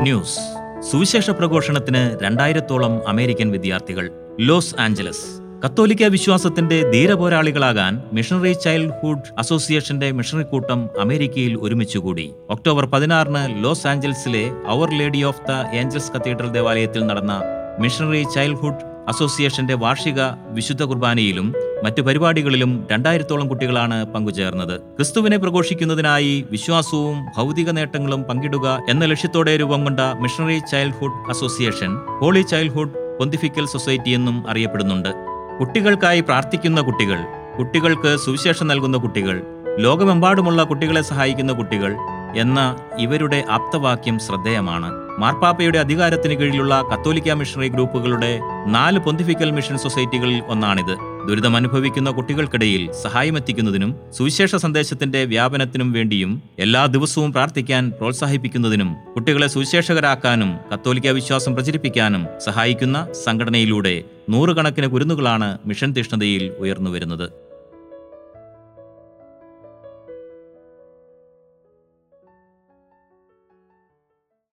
news സുവിശേഷ പ്രഘോഷണത്തിന് രണ്ടായിരത്തോളം American വിദ്യാർത്ഥികൾ ലോസ് ആഞ്ചലസ് കത്തോലിക്ക വിശ്വാസത്തിന്റെ ധീരപോരാളികളാകാൻ മിഷണറി ചൈൽഡ്ഹുഡ് അസോസിയേഷന്റെ മിഷണറി കൂട്ടം അമേരിക്കയിൽ ഒരുമിച്ചുകൂടി ഒക്ടോബർ പതിനാറിന് ലോസ് ആഞ്ചൽസിലെ our lady of the angels cathedral ദേവാലയത്തിൽ നടന്ന മിഷണറി ചൈൽഡ്ഹുഡ് അസോസിയേഷന്റെ വാർഷിക വിശുദ്ധ കുർബാനയിലും മറ്റു പരിപാടികളിലും രണ്ടായിരത്തോളം കുട്ടികളാണ് പങ്കുചേർന്നത് ക്രിസ്തുവിനെ പ്രഘോഷിക്കുന്നതിനായി വിശ്വാസവും ഭൗതിക നേട്ടങ്ങളും പങ്കിടുക എന്ന ലക്ഷ്യത്തോടെ രൂപം കൊണ്ട missionary childhood association holy childhood pontifical society എന്നും അറിയപ്പെടുന്നുണ്ട് കുട്ടികൾക്കായി പ്രാർത്ഥിക്കുന്ന കുട്ടികൾ കുട്ടികൾക്ക് സുവിശേഷം നൽകുന്ന കുട്ടികൾ ലോകമെമ്പാടുമുള്ള കുട്ടികളെ സഹായിക്കുന്ന കുട്ടികൾ എന്ന ഇവരുടെ ആപ്തവാക്യം ശ്രദ്ധേയമാണ് മാർപ്പാപ്പയുടെ അധികാരത്തിന് കീഴിലുള്ള കത്തോലിക്ക മിഷണറി ഗ്രൂപ്പുകളുടെ നാല് പൊന്തിഫിക്കൽ മിഷൻ സൊസൈറ്റികളിൽ ഒന്നാണിത് ദുരിതമനുഭവിക്കുന്ന കുട്ടികൾക്കിടയിൽ സഹായമെത്തിക്കുന്നതിനും സുവിശേഷ സന്ദേശത്തിന്റെ വ്യാപനത്തിനും വേണ്ടിയും എല്ലാ ദിവസവും പ്രാർത്ഥിക്കാൻ പ്രോത്സാഹിപ്പിക്കുന്നതിനും കുട്ടികളെ സുവിശേഷകരാക്കാനും കത്തോലിക്ക വിശ്വാസം പ്രചരിപ്പിക്കാനും സഹായിക്കുന്ന സംഘടനയിലൂടെ നൂറുകണക്കിന് കുരുന്നുകളാണ് മിഷൻ തീഷ്ണതയിൽ ഉയർന്നുവരുന്നത്